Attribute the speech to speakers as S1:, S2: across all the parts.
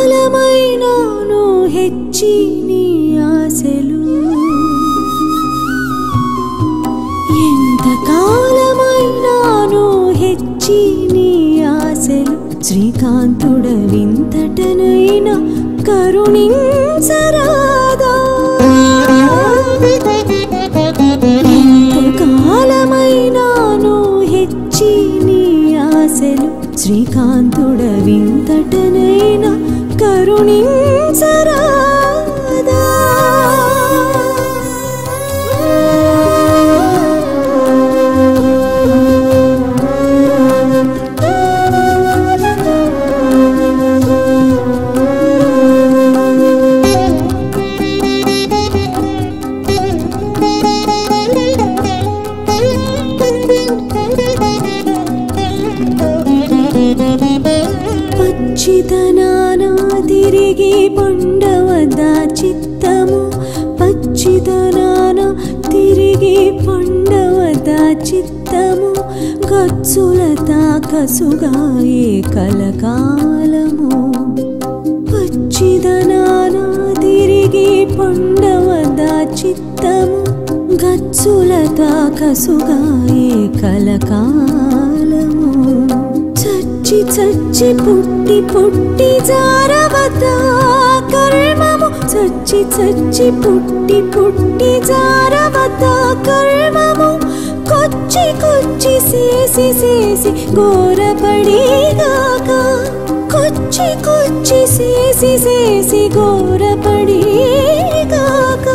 S1: కాలమైనాను హెచ్చి నీ ఆశలు ఎంత కాలమైనాను హెచ్చి నీ ఆశలు శ్రీకాంతుడ వింతటనైనా కరుణించరాదా ఎంత కాలమైనాను హెచ్చి నీ ఆశలు శ్రీకాంతుడ వింతటనైనా కరుణించరాదా పచ్చిదనాన తిరిగి పండవదా చిత్తము పచ్చిదనాన తిరిగి పండవదా చిత్తము గచ్చులతా కసుగాయే కలకాలము పచ్చిదనాన తిరిగి పండవదా చిత్తము గచ్చులతా కసుగాయే కలకాలము చచ్చి చచ్చి పుట్టి పుట్టి జారవతా కర్మము చచ్చి చచ్చి పుట్టి పుట్టి జారవతా కర్మము కొచ్చి కొచ్చి సేసి సేసి ఘోరపడిగాక కొచ్చి కొచ్చి సేసి సేసి ఘోరపడిగాక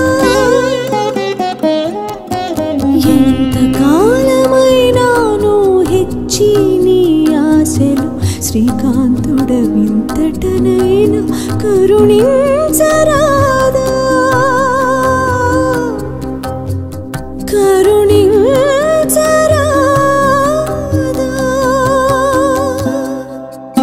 S1: ఎంత కాలమైనాను హెచ్చి నీ ఆశలు శ్రీకాంతుడ వింతటనైనా కరుణించరాదా కరుణించరాదా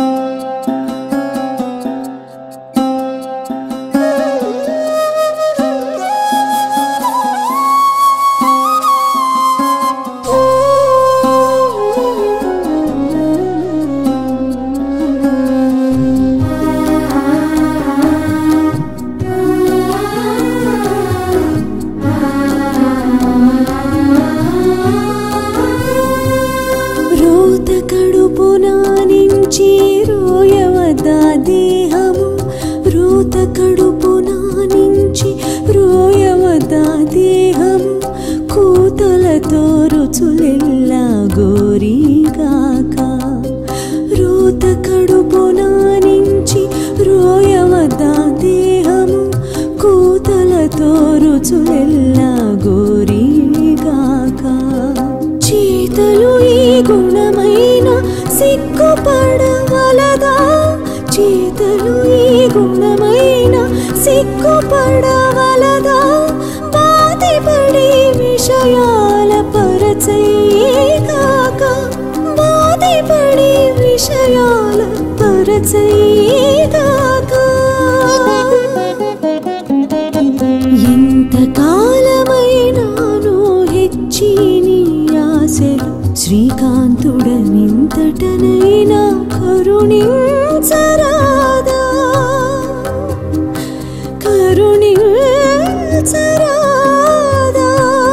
S1: రోత కడుపున నుంచి రోయవదా దేహము రోత కడుపున నుంచి రోయవదా దేహము కూతలతో రుచులెల్లా గోరీగాక రోత కడుపున నుంచి రోయవదా దేహము కూతలతో రుచులెల్లా గోరీగాక చేతలు ఈ గుణమైన సిగ్గుపడవలదా చేతలు ఈ గుణమైన సిగ్గుపడవలదా బాధపడి విషయాల పరచయ్యేగాక బాధపడి విషయాల పరచయ్యేగాక ఎంత కాలమైనాను హెచ్చి నీ ఆశలు శ్రీకాంతుడ వింతటనైనా కరుణించరాదా కరుణించరాదా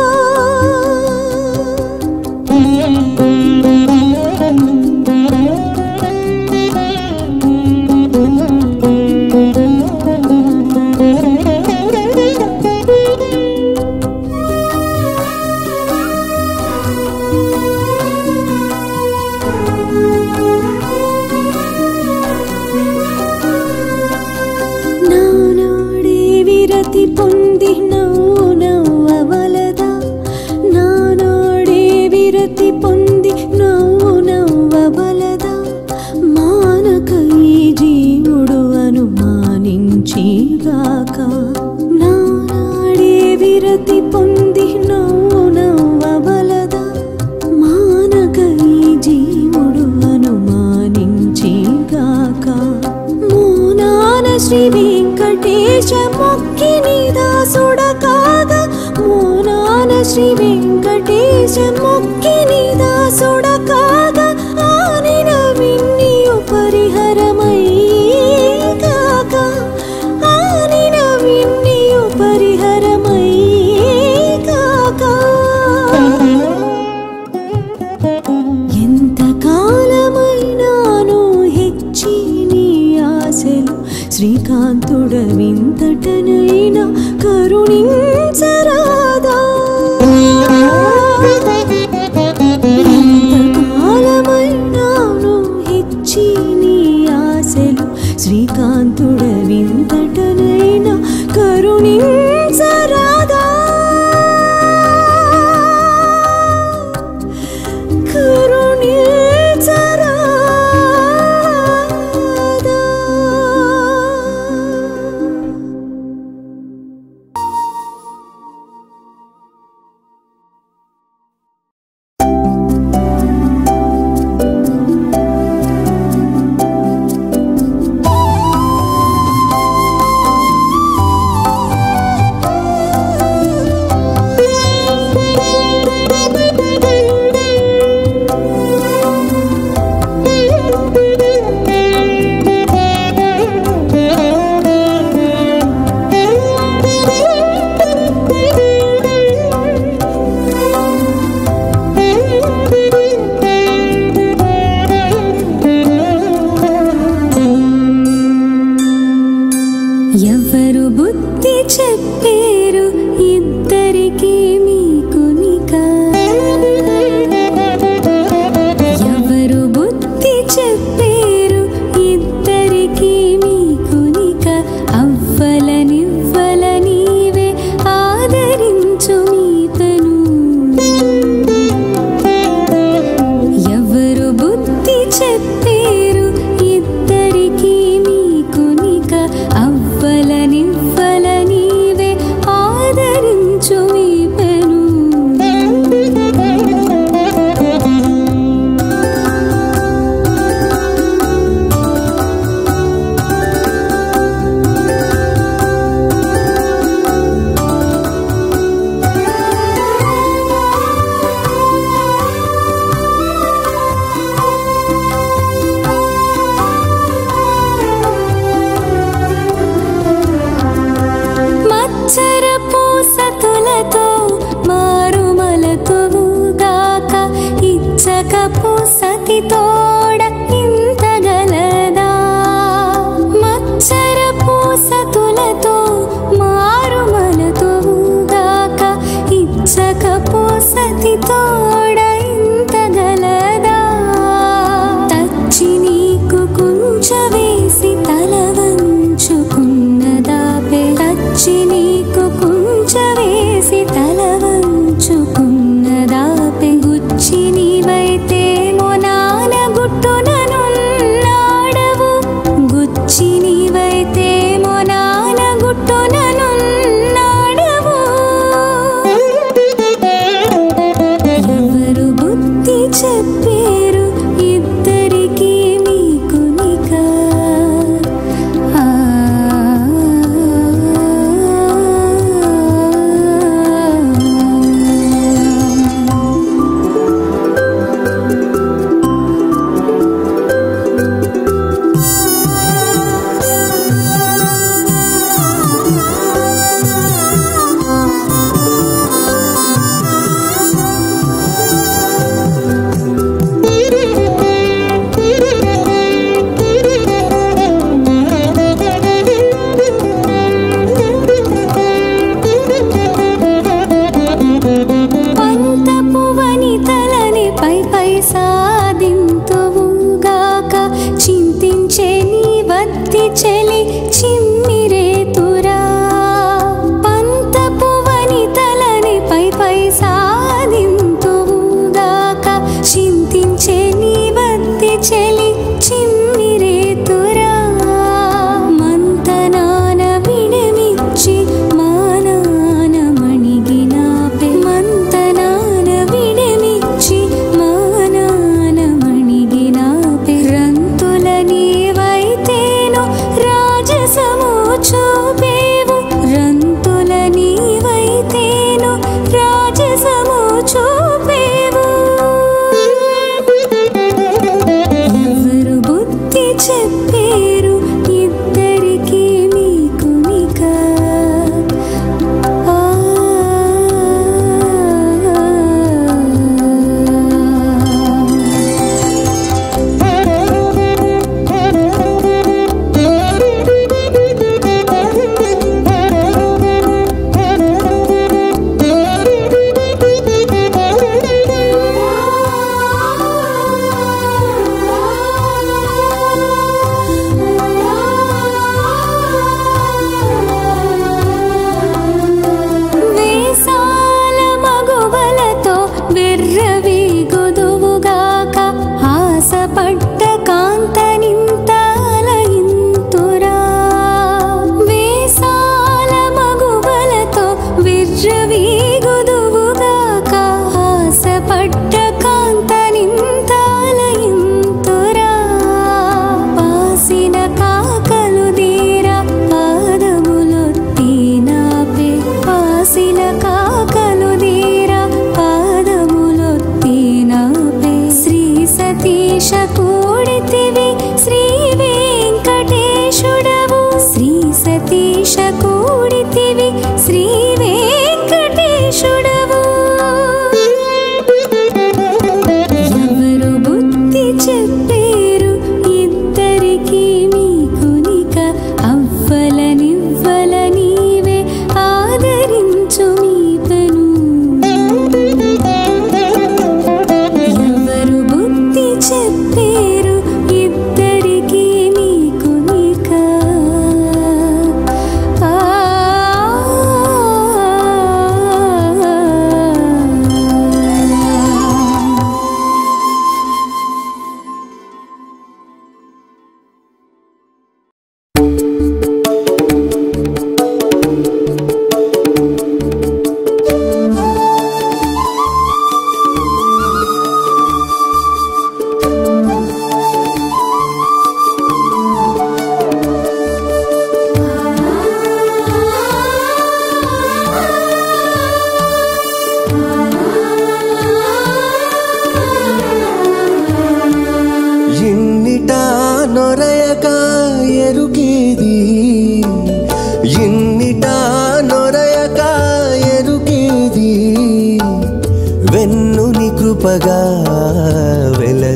S1: నానాడే విరతి పొంది నవ్వు నవ్వవలదా నానాడే విరతి పొంది నవ్వు నవ్వవలదా మానక ఈ జీవుడు అనుమానించిగాక నానాడే విరతి పొంది నవ్వు నవ్వవలదా మానక ఈ జీవుడు అనుమానించిగాక మూనాన శ్రీ వెంకటేశ మొక్కిని దాసుడ కాగా మూనాన శ్రీ వెంకటేశ మొక్కిని దాసుడ కాగా ఆనిన విన్నియు పరిహరమై కాక శ్రీకాంతుడ వింతటనైనా కరుణించరాదా ఇంతకాలమైనాను హెచ్చి నీ ఆశలు శ్రీకాంతుడ వింతటనైనా కరుణించరాదా కరుణించరాదా ఎవరు బుద్ధి చెప్పారు ఇద్దరికి మీకునిక ఎవరు బుద్ధి చెప్పారు ఇద్దరికి మీకునిక అవ్వలనివ్వల నీవే ఆదరించు మీతను ఎవరు బుద్ధి చెప్పారు ఇద్దరికి మీకునిక అవ్వలనివ్వల నీవే ఆదరించు మీ పెను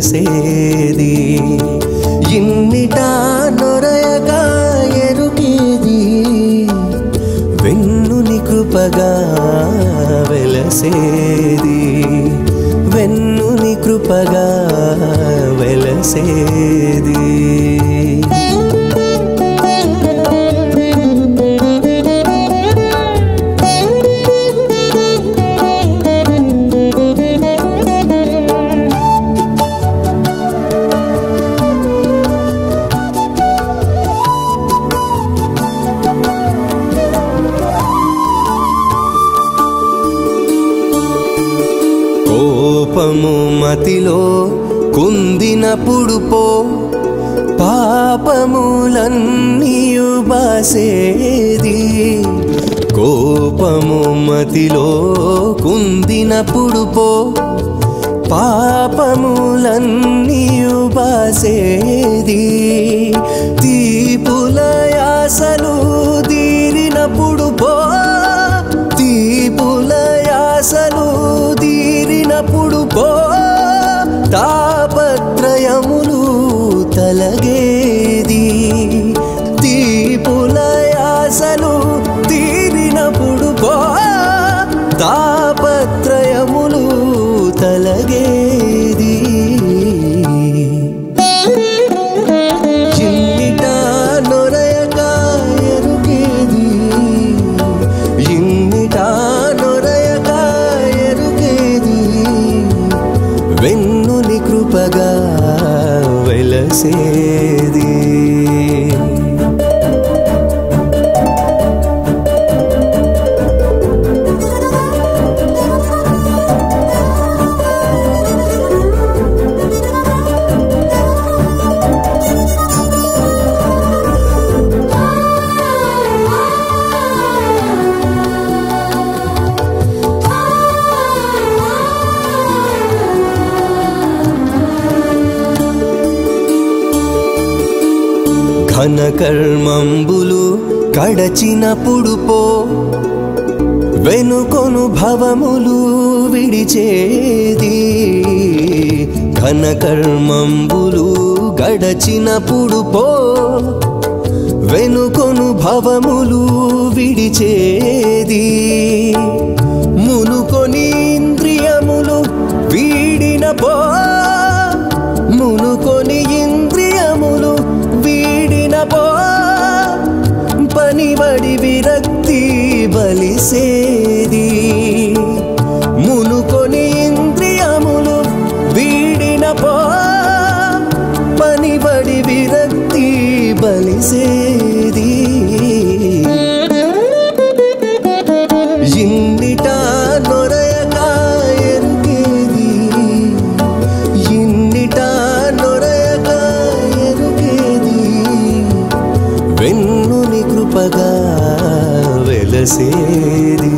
S2: వెలసేది ఇన్నిటా నొరయగా ఎరుగేది వెన్నుని కృపగా వెలసేది వెన్నుని కృపగా వెలసేది కోపము మతిలో కుందినప్పుడు పో పాపములన్నీయు బాసేది కోపము మతిలో కుందినప్పుడు పో పాపములన్నీయు బాసేది తీపులయాసలు తీరినప్పుడు పో తీపులయాసలు తీరినప్పుడు పో తాపత్రయములు తలగేది తీపులయాసలు తీరినప్పుడు పో తాపత్రయములు తలగేది చిన్నిటా నొరయక ఎరుగేది ఇన్నిటా నొరయక ఎరుగేది వెన్నుని కృపగా వెలసేది ఘన కర్మంబులు కడచినప్పుడు పో వెనుకొను భవములు విడిచేది ఘన కర్మంబులు గడచినప్పుడు పో వెనుకొను భవములు విడిచేది మునుకొని ఇంద్రియములు వీడిన పో మునుకొని ఇంద్రియములు వీడిన పో పనిబడి విరక్తి బలిసేది మునుకొని ఇంద్రియములు వీడిన పో పనిబడి విరక్తి బలిసేది ఇన్నిటా నొరయక ఎరుగేది ఇన్నిటా నొరయక ఎరుగేది వెన్నుని కృపగా వెలసేది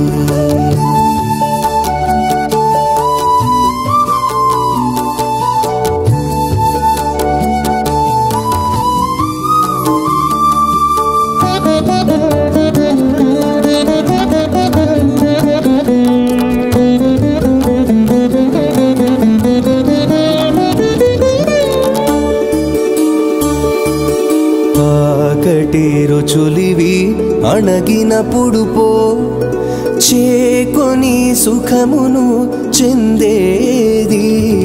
S2: ఆకటి రుచులివి అణగినప్పుడు పో చేకొని సుఖమును చెందేది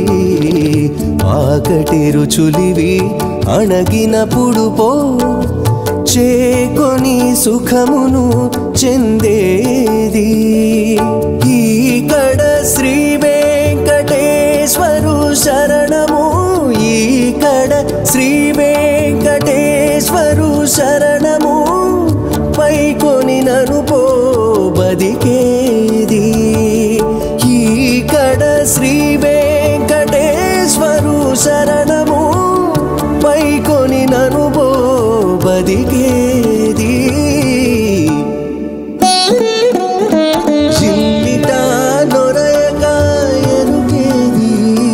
S2: ఆకటి రుచులివి అణగినప్పుడు పో చేకొని సుఖమును చెందేది ఈకడ శ్రీ వెంకటేశ్వరు శరణము ఈకడ శ్రీ వెంకటేశ్వరు శరణము పైకొని నను పో బదికేది ఈకడ శ్రీ వెంకటేశ్వరు శరణము పైకొని నను పో బదికేది చిన్నిటా నొరయక ఎరుగేది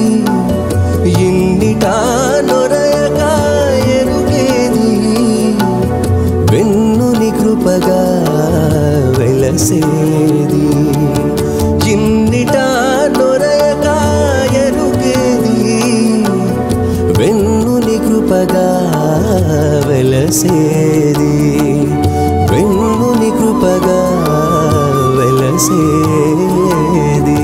S2: ఇన్నిటా నొరయక ఎరుగేది వెన్నుని కృపగా వెలసేది ఇన్నిటా నొరయక ఎరుగేది వెలసేది వెన్నుని కృపగా వెలసేది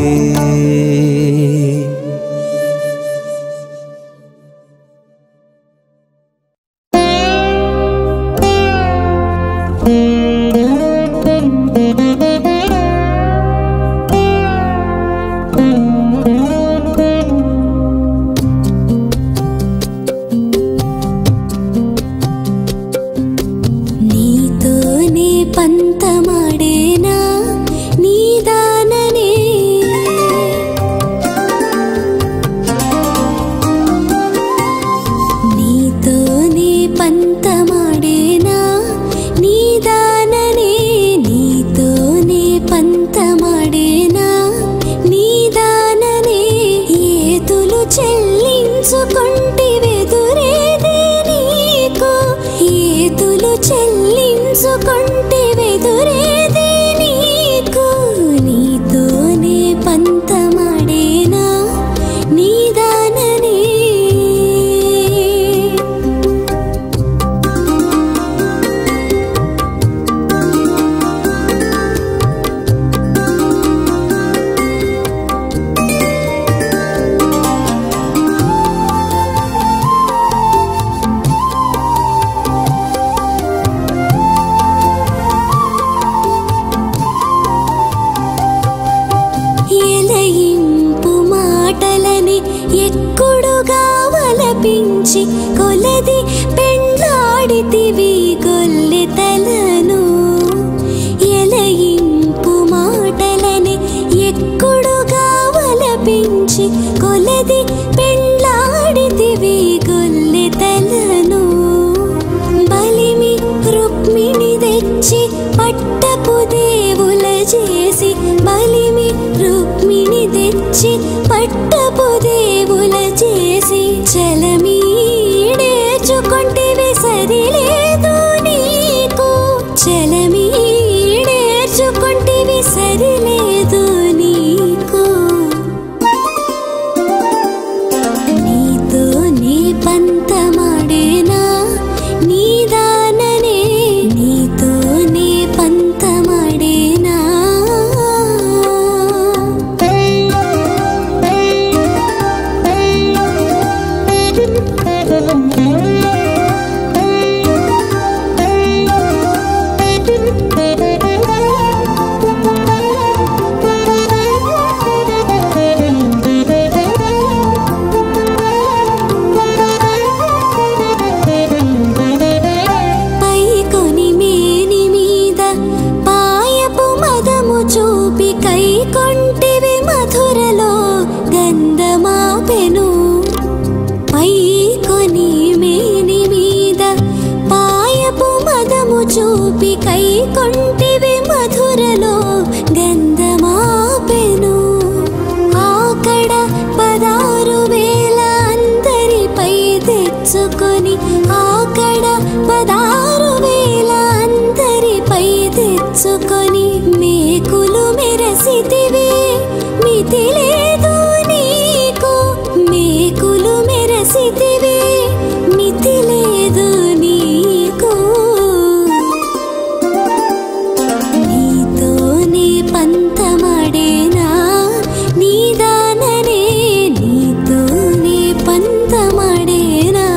S1: నీతోనే పంతమాడేనా నీదాననే నీతోనే పంతమాడేనా నీదాననే నీతోనే పంతమాడేనా నీదాననే ఏతులు చెల్లించుకుంటే వెదురేదే నీకు ఏతులు చెల్లించుకుంటే వెదురేదే నీకు నీతోనే పంతమాడేనా నీదాననే ఎలయింపు మాటలని ఎక్కుడుగా వలపించి కొలది పెండ్లాడితివి గొల్లెతలను ఎలయింపు మాటలని ఎక్కుడుగా వలపించి కొలది పెండ్లాడితివి గొల్లెతలను బలిమి రుక్మిణి తెచ్చి పట్టపు దేవుల చేసి బలిమి రుక్మిణి తెచ్చి పట్టపు దేవుల చేసి చలమీడేచుకుంటేవి సరిలేదు నీకు చలమీడేచుకుంటేవి సరిలేదు నీకు నీతో నీ పంతమాడేనా నీదాననే నీతో నీ పంతమాడేనా పై కొని మేని మీద పాయపు మదము చూపి కై కొంటివి మధురలో గంధమాపెను పై కొని మేని మీద పాయపు మదము చూపి కై కొంటివి మధురలో గంధమాపెను ఆకడ పదారు వేల అందరిపై తెచ్చుకొని ఆకడ పదారు వేల అందరిపై తెచ్చుకొని మేకులు మెరసితివి మితి లేదు నీకు మేకులు మెరసితివి మితి లేదు నీకు నీతోనే పంతమాడేనా నీదాననే నీతోనే పంతమాడేనా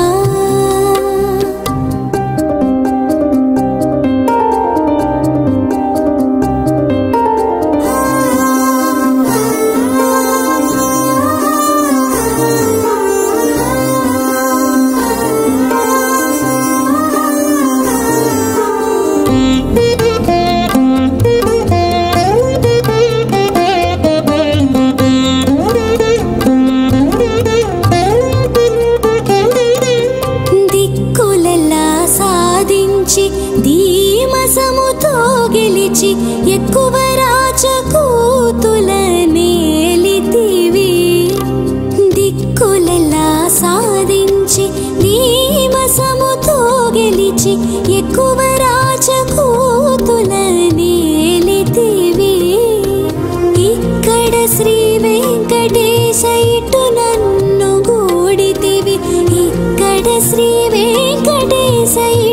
S1: దిక్కులెల్లా సాధించి ధీమసముతో గెలిచి ఎక్కువ రాజకూతుల నేలితివి దిక్కులెల్లా సాధించి ధీమసముతో గెలిచి ఎక్కువ రాజకూతుల నేలితివి ఇక్కడ శ్రీ వెంకటేశ ఇటు నన్ను గూడితివి ఇక్కడ శ్రీ వెంకటేశ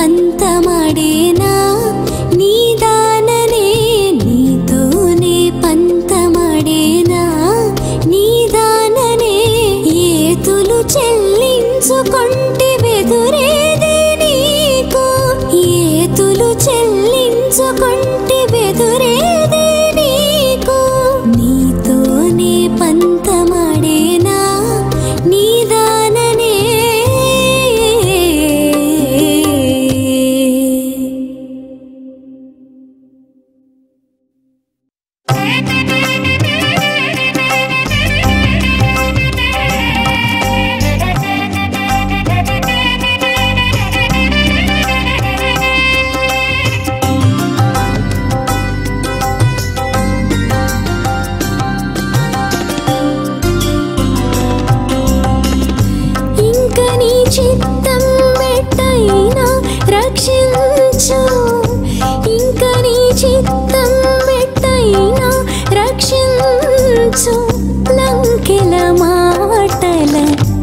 S1: పంతమాడేనా నీ దాననే నీతోనే పంతమాడేనా నీ దాననే ఏతులు చెల్లించుకొంటి వెదురేదే నీకు ఏతులు చెల్లించుకొంటి వెదురేదే నీకు నీతోనే పంతమాడేనా నీ దాననే ఇంక నీ చిత్తం వెట్టైనా రక్షించు ఇంక నీ చిత్తం వెట్టైనా రక్షించు లంకెల మాటల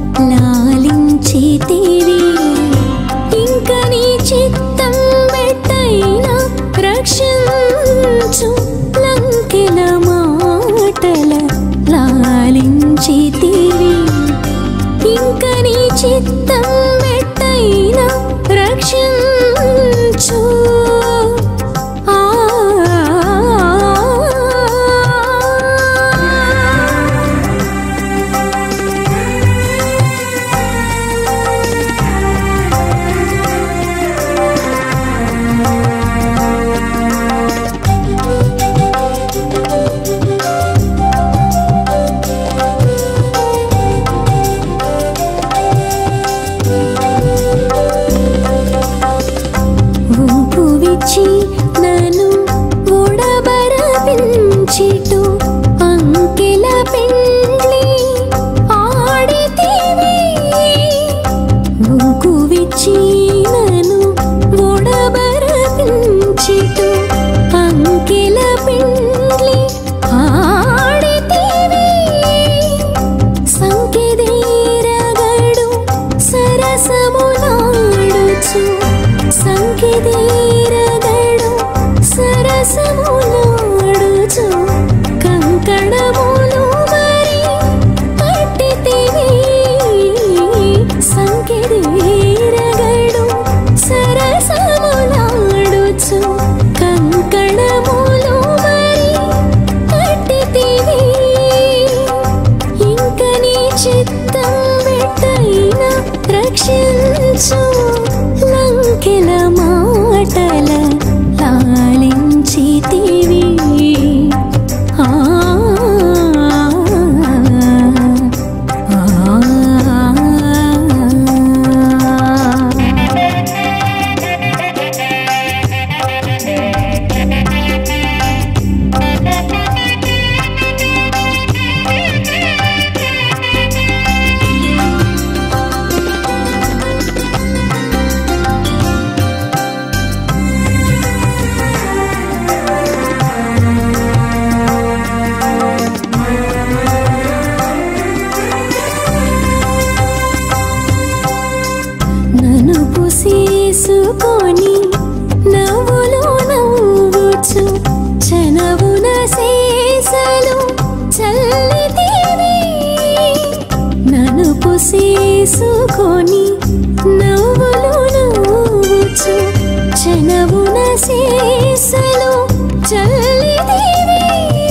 S1: లాలించితివి ఇంక నీ చిత్తం వెట్టైనా రక్షించు లంకెల మాటల లాలించితివి ఇంక నీ చిత్తం వెట్టైనా రక్షించు ఆ ఊపు విచ్చి నన్ను ఓడబరపించిటు అంకెల పెండ్లి ఆడితివి ఊకు విచ్చి నన్ను ఓడబరపించిటు అంకెల పెండ్లి ఆడితివి సంకెదేరగడు సరసములాడుచు సంకెదేరగడు సరసములాడుచు కంకణములు మరి పట్టితివి సంకెదేరగడు సరసములాడుచు కంకణములు మరి పట్టితివి ఇంక నీ చిత్తం వెట్టైనా రక్షించు లంకెల మాటల లాలించితివి ఆ ఆ నన్ను పుసేసుకొని నవ్వులు నవ్వుచు చనవున శేషలు చల్లితివి నన్ను పుసేసుకొని నవ్వులు నవ్వుచు చనవున శేషలు చల్లితివి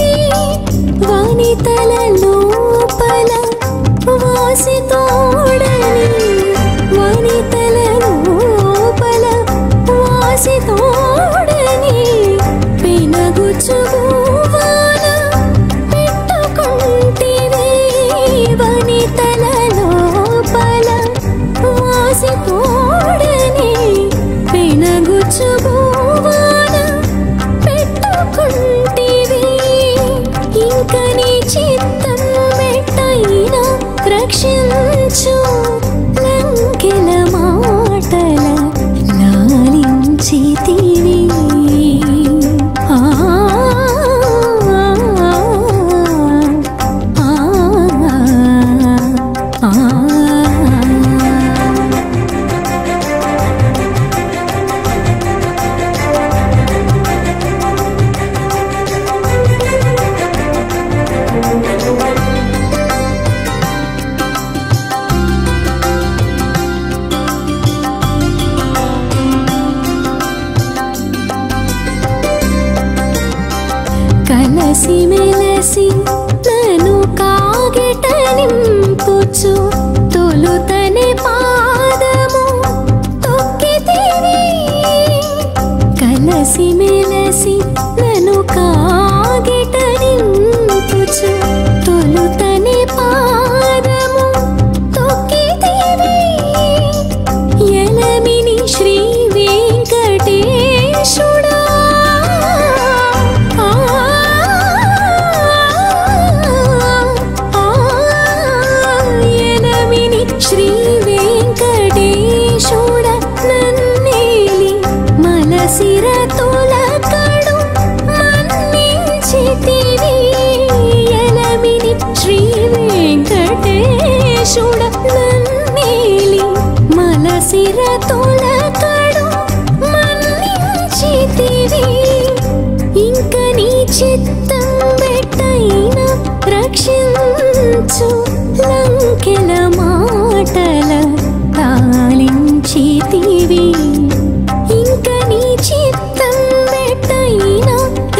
S1: వనితల లోపల వాసి తోడని వనితల లోపల వాసి తోడని పెనగుచువాన పెట్టుకుంటివి వనితల లోపల మెలసి మెలసి నన్ను కాగిట నింపుచు తొలుతని పాదము తొక్కితివి ఎలమిని శ్రీ వెంకటేశుడా ఆ, ఆ, ఎలమిని శ్రీ వెంకటేశుడ నన్నేలి మలసిర తొలకడు మన్నించితివి ఎలమిని శ్రీ వెంకటేశుడ నన్నేలి మలసిర తొలకడు మన్నించితివి ఇంక నీ చిత్తం పెట్టైన రక్షించు లంకెల మాటల తాలించితివి ఇంక నీ చిత్తం పెట్టైన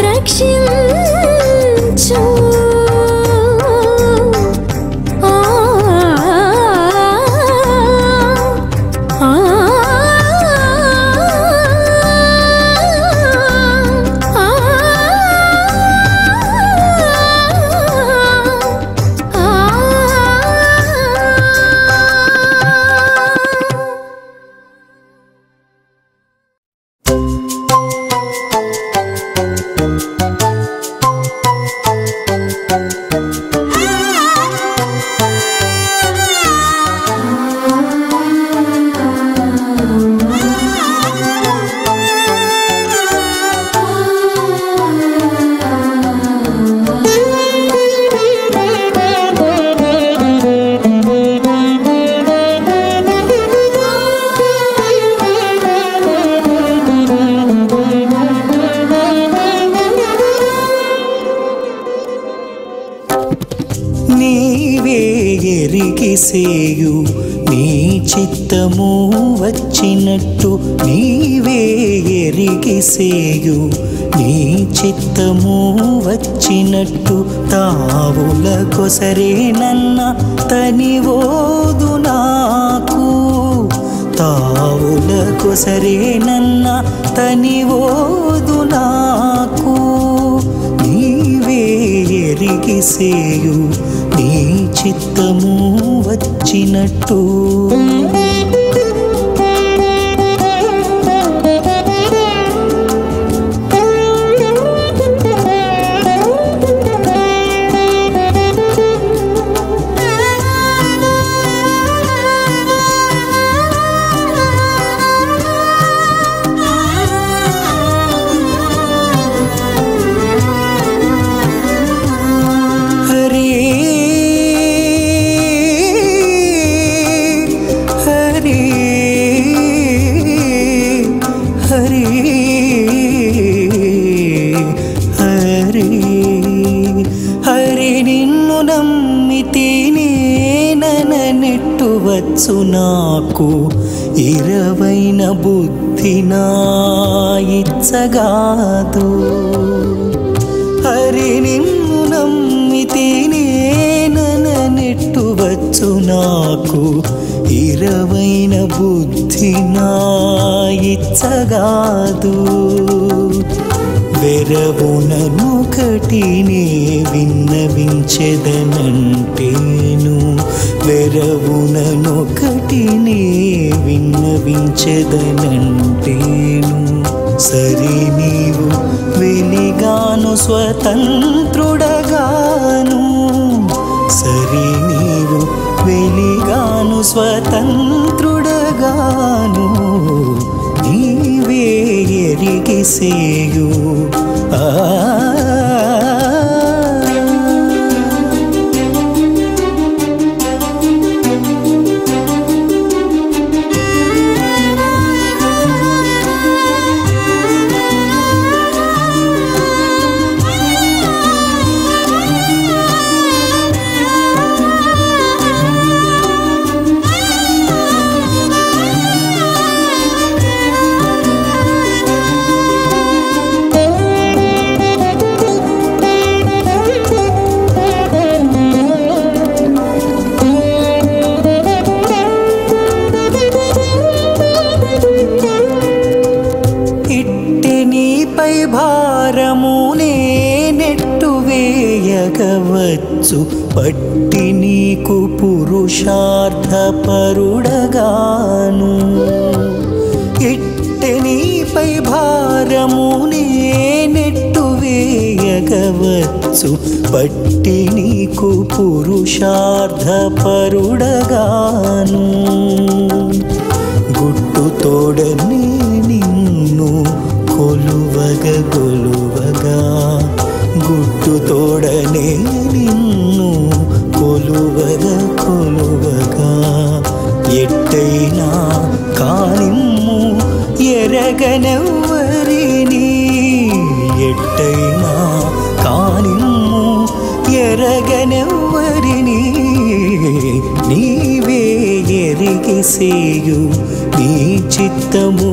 S1: రక్షించు ఆ ఆ
S3: నీవే ఎరిగిసేయు నీ చిత్తము వచ్చినట్టు నీవే ఎరిగిసేయు నీ చిత్తము వచ్చినట్టు తావుల కొసరే నన్న తనివోదు నాకు తావుల కొసరే నన్న తనివోదు నాకు నీవే ఎరిగిసేయు నీ చిత్తము వచ్చినట్టు హరే హరే హరే హరే హరి నిన్ను నమ్మితే నేనన నెట్టువచ్చు నాకు ఇరవైన బుద్ధి నా ఇచ్చగాదు హరి నిన్ను నమ్మితే నేనన నెట్టువచ్చు నాకు ఇరవైన బుద్ధి నా ఇచ్చగాదు వెరవునను కటినే విన్నవించెదనంటేను వెరవునను కటినే విన్నవించెదనంటేను సరి నీవు వెలిగాను స్వతంత్రుడగాను సరి నీవు వెలిగాను స్వతంత్రుడగాను నీవే ఎరిగిసేయు ఆ
S1: ఆ
S3: వేయగవచ్చు పట్టి నీకు పురుషార్థ పరుడగాను ఎట్టె నీపై భారము నెట్టు వేయగవచ్చు పట్టి నీకు పురుషార్థ పరుడగాను గుట్టు తోడని నిన్ను కొలువగ కొలువగా గుట్టు తోడనే నిన్ను కొలువగ కొలువగా ఎట్టైనా కానిమ్ము ఎరగనెవ్వరిని ఎట్టైనా కానిమ్ము ఎరగనెవ్వరిని నీవే ఎరిగిసేయు నీ చిత్తము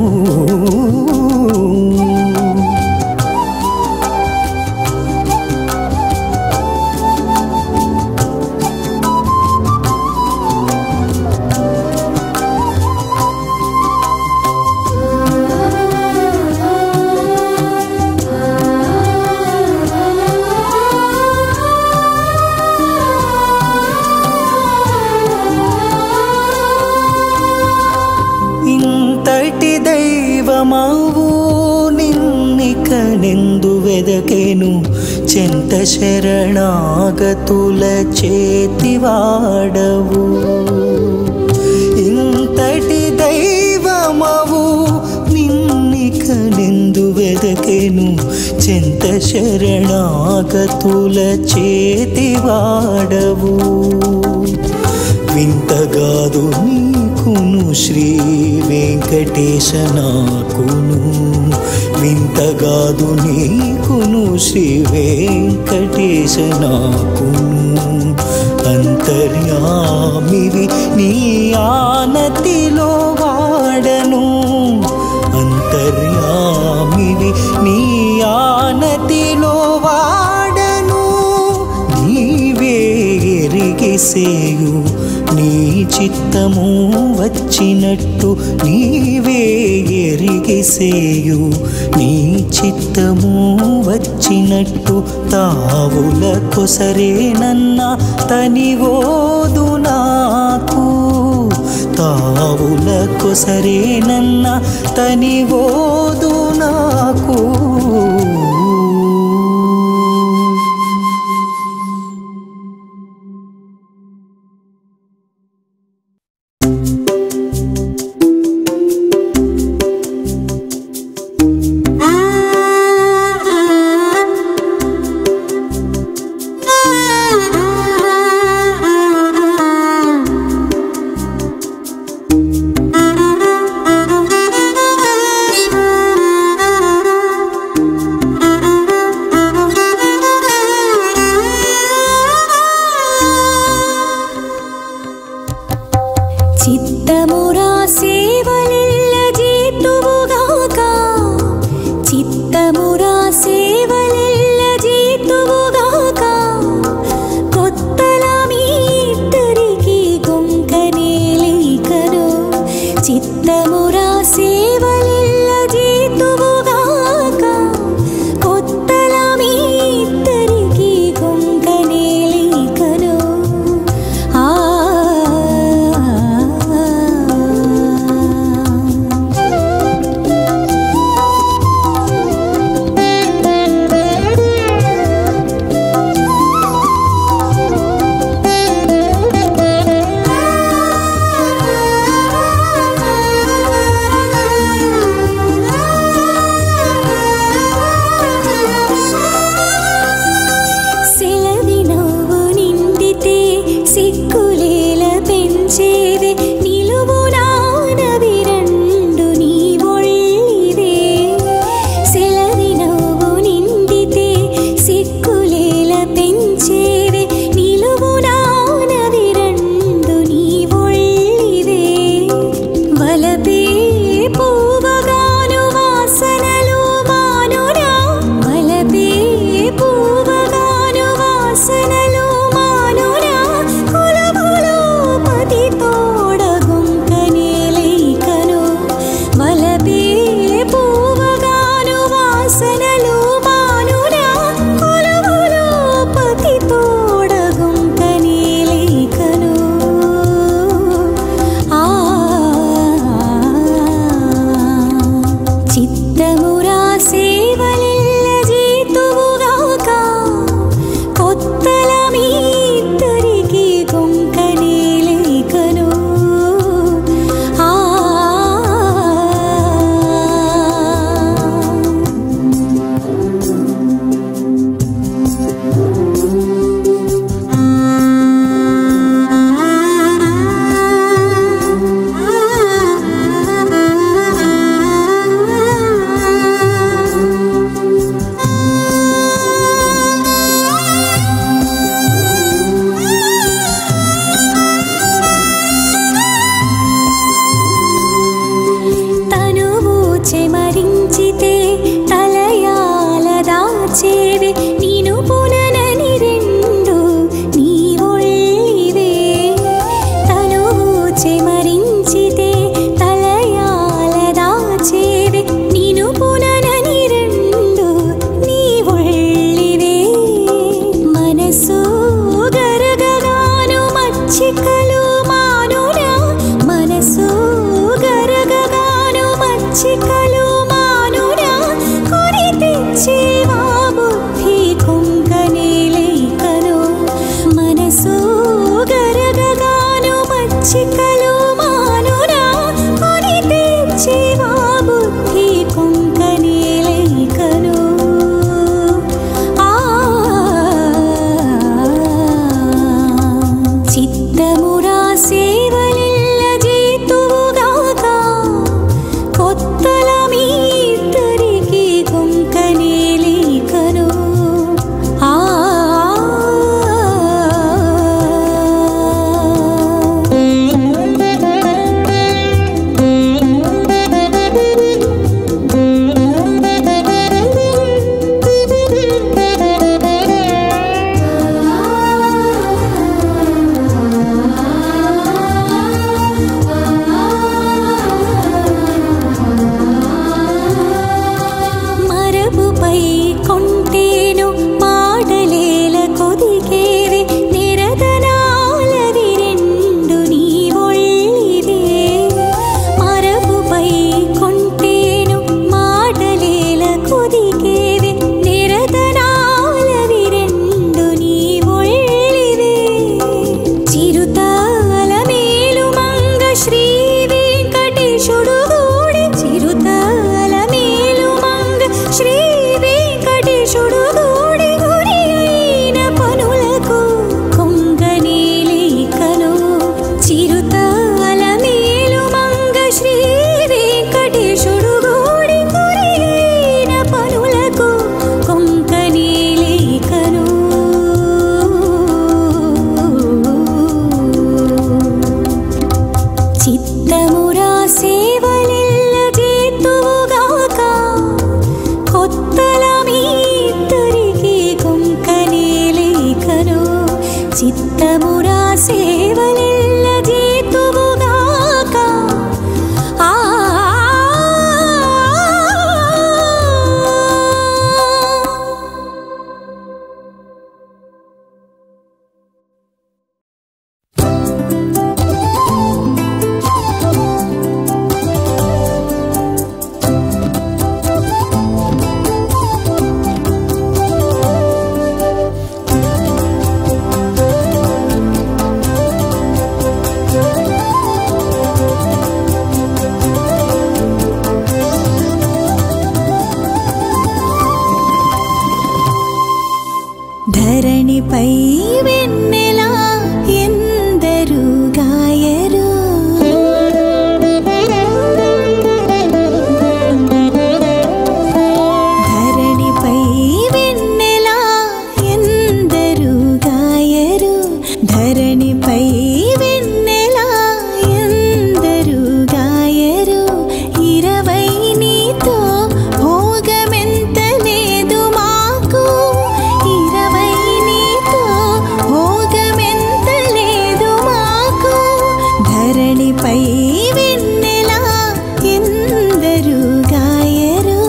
S3: ఇంతటి దైవమావు నిన్నిక నిందు వెదకెను చెంత శరణాగతుల చేతివాడవు ఇంతటి దైవమవు నిన్నిక నిందు వెదకెను చెంత శరణాగతుల చేతివాడవు వింతగాదు నీకును శ్రీ వెంకటేశ నాకును వింతగాదు నీకును శ్రీ వెంకటేశ నాకును అంతర్యామివి నీ ఆనతిలో వాడను అంతర్యామివి నీ ఆనతిలో వాడను నీవే ఎరిగిసేయు నీ చిత్తము వచ్చినట్టు నీవే ఎరిగిసేయు నీ చిత్తము వచ్చినట్టు తావుల కొసరేనన్న తనివోదు నాకు తావుల కొసరేనన్న తనివోదు నాకు
S1: చిత్తమురా సేవలిల్ల జీతువుగాక చిత్తమురా సేవలిల్ల జీతువుగాక కొత్తల మీ ఇద్దరికి గొంకనేలికను చిత్తమురా సేవలిల్ల జీతువుగాక కొత్తల మీ ఇద్దరికి గొంకనేలికను ఆ సెలవి నవ్వు నిండితే సిగ్గులేల పెంచేవే నిలువు నానవి రెండు నీ ఒళ్ళివే సెలవి నవ్వు నిండితే సిగ్గులేల పెంచేవే నిలువు నానవి రెండు నీ ఒళ్ళివే వలపే పూవగాను వాసనలు మానురా వలపే పూవగాను వాసనలు మానురా కులములు పతి తోడగుంకనేలైకను వలపే పూవగాను వాసనలు మానురా కులములు పతి తోడగుంకనేలైకను పై వెన్నెల ఎందరు గాయరు ధరణిపై వెన్నెల ఎందరు గాయరు ధరణిపై వెన్నెల ఎందరు గాయరు ఇరవై నీతో భోగమెంత లేదు మాకు ఇరవై నీతో భోగమెంత లేదు మాకు ధరణిపై వెన్నెల ఎందరు గాయరు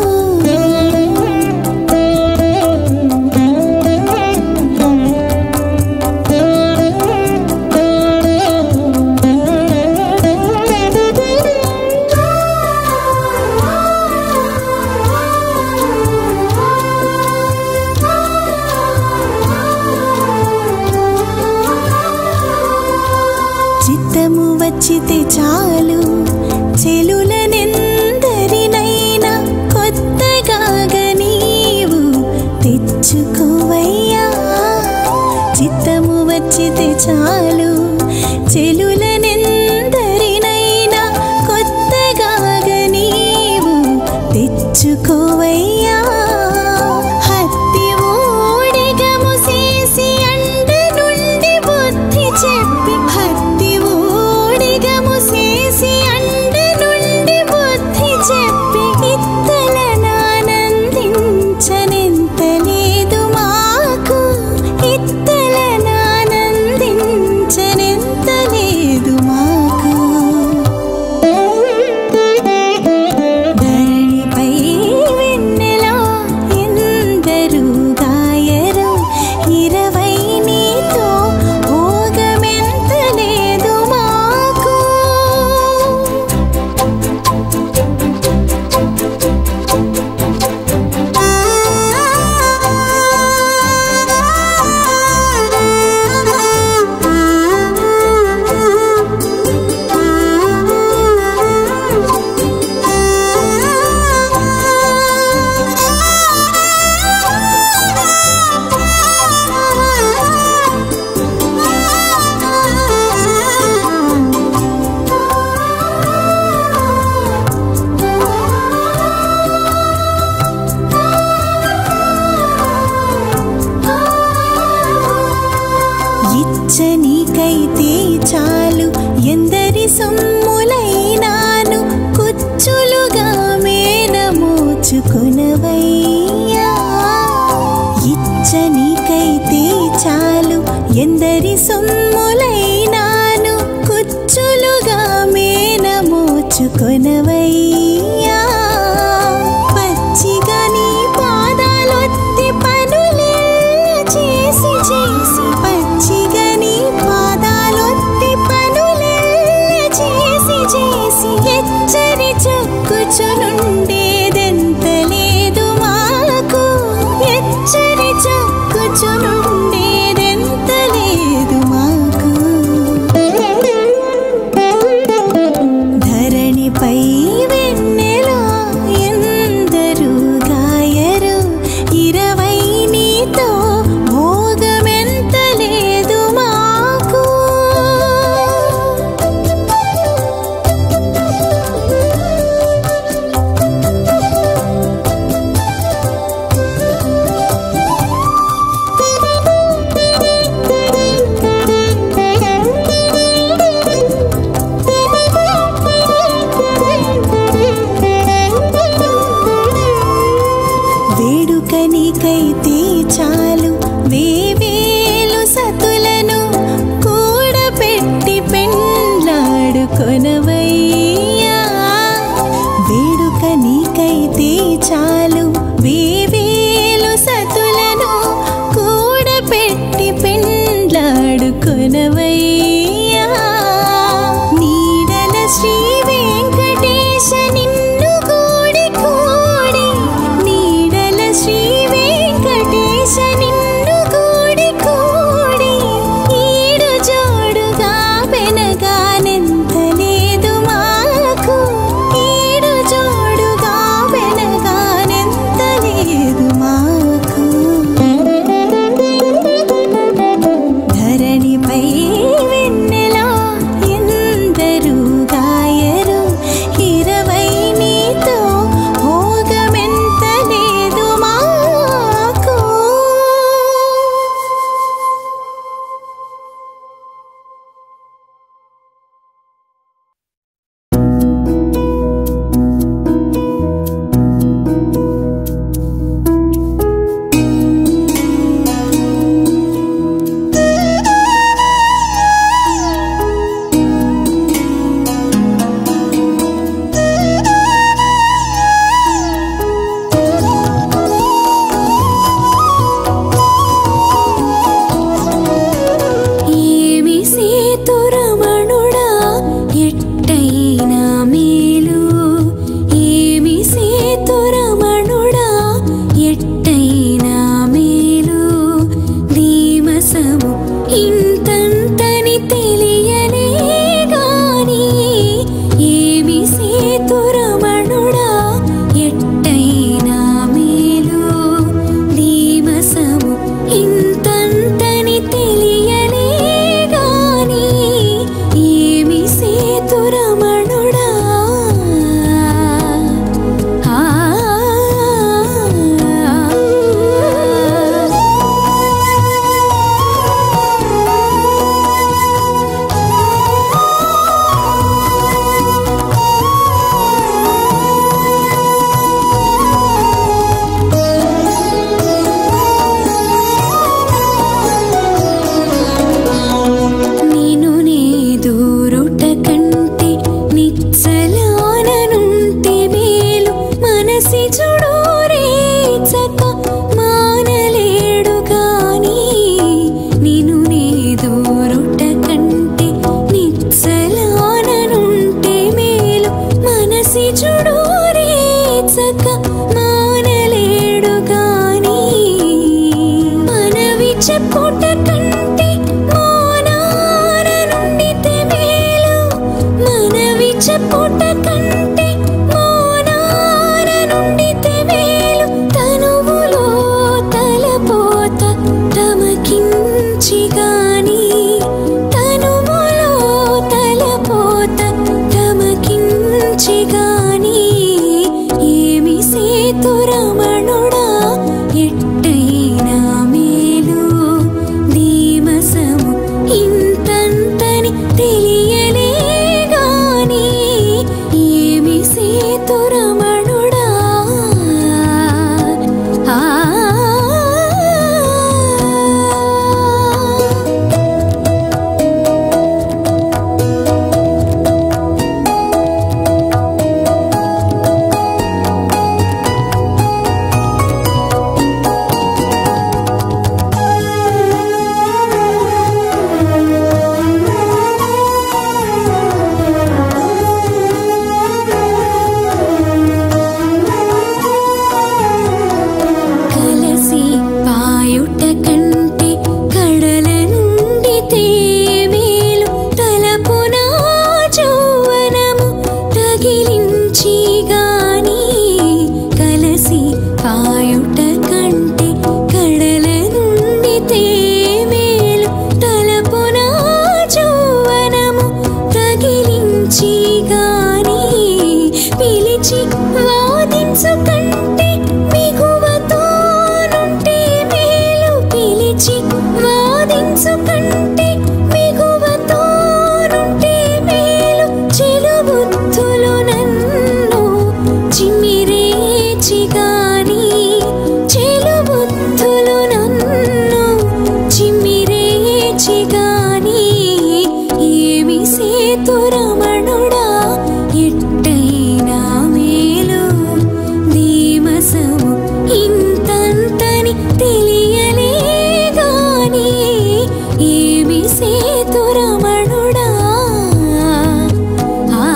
S1: చిత్తము వచ్చితే చాలు చెలులనెందరినైనా కొత్తగా నీవు తెచ్చుకోవయ్యా చిత్తము వచ్చితే చాలు చెలులనెందరినైనా కొత్తగా నీవు తెచ్చుకోవయ్యా హత్తి ఊడిగము చేసి అండ నుండి బుద్ధి చెప్పి హత్తి ఊడిగము చేసి అండ నుండి బుద్ధి చెప్పి ఇత్తలనానందించనెంత లేదు మాకు ఇత్తలనానందించనెంత లేదు మాకు ధరణిపై వెన్నెల ఎందరు గాయరు ఇరవై నీతో భోగమెంత లేదు మాకు ఇచ్చ నీకైతే చాలు ఎందరి సొమ్ములైనాను కుచ్చులుగా మేన మోచుకొనవయ్యా ఇచ్చ నీకైతే చాలు ఎందరి సొమ్ములైనాను కుచ్చులుగా మేన మోచుకొనవయ్యా పచ్చిగా నీ పాదాలొత్తి పనులే చేసి చేసి పచ్చిగా నీ పాదాలొత్తి పనులే చేసి చేసి ఎచ్చరి చొక్కుచునుండేదెంత లేదు మాకు ఎచ్చరి చొక్కుచునుండేదెంత లేదు మాకు ధరణిపై వెన్నెల ఎందరు గాయరు ఇరవై నీతో భోగమెంత లేదు మాకు వేడుక నీకైతే చాలు వేవేలు సతులను కూడబెట్టి పెండ్లాడుకొనవయ్యా వేడుక నీకైతే చాలు వేవేలు సతులను కూడబెట్టి పెండ్లాడుకొనవయ్యా నీడల శ్రీ వెంకటేశ నిన్ను కూడి కూడి నీడల శ్రీ వెంకటేశ నిన్ను కూడి కూడి ఈడు జోడుగా పెనగానెంత లేదు మాకు ఈడు జోడుగా పెనగానెంత చూడు రేచక మానలేడు గాని మనవి చెప్పుట కంటే మౌనాన నుండితే మేలు మనవి చెప్పుట కంటే మౌనాన నుండితే మేలు తనువులో తలపోత తమకించి గాని తనువులో తలపోత తమకించి గాని ఏమి సేతురమణుడా ఎట్టైనా మేలు దీమసము ఇంతంతని తెలియలే గాని ఏమి సేతురమణుడా ఆ కలసి పాయుట కంటే కడల నుండి తేమేలు తలపున చౌవనము తగిలించి గాని కలసి పాయుట కంటే కడల నుండి తేమేలు తలపున చౌవనము తగిలించి గాని పిలిచి వాదించు కంటే మిగువతో నుంటే మేలు పిలిచి వాదించు కంటే మిగువతో నుంటే మేలు చెలుబుద్ధులు నన్ను చిమ్మిరేచి గాని చెలుబుద్ధులు నన్ను చిమ్మిరేచి గాని ఏమి సేతురమణుడా ఎట్టైనా మేలు దీమసము ఇంతంతని తెలియలే గాని ఏమి సేతురమణుడా ఆ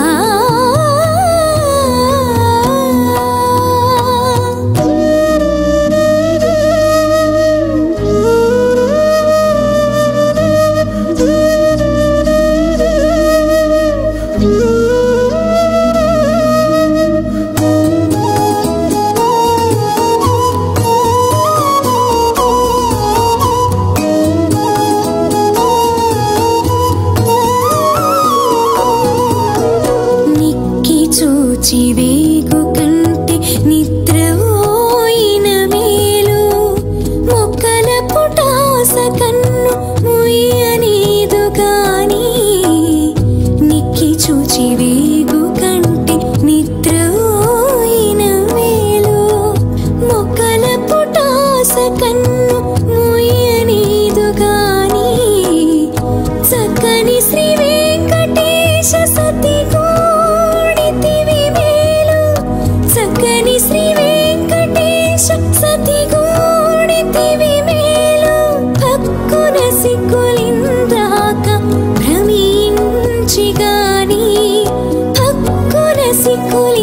S1: నిక్కి చూచి వేగు కంటే నిద్రపోయిన మేలు మొక్కల పుటాస కన్ను ముయ్యనీదు గాని నిక్కి చూచి వేగు కంటే నిద్రపోయిన మేలు మొక్కల పుటాస కన్ను ముయ్యనీదు గాని చక్కని శ్రీ వెంకటేశ సతి గూడితివి మేలు చక్కని శ్రీ వెంకటేశ సతి గూడితివి మేలు హక్కున సిగ్గులిందాక భ్రమించి గాని హక్కున సిగ్గులి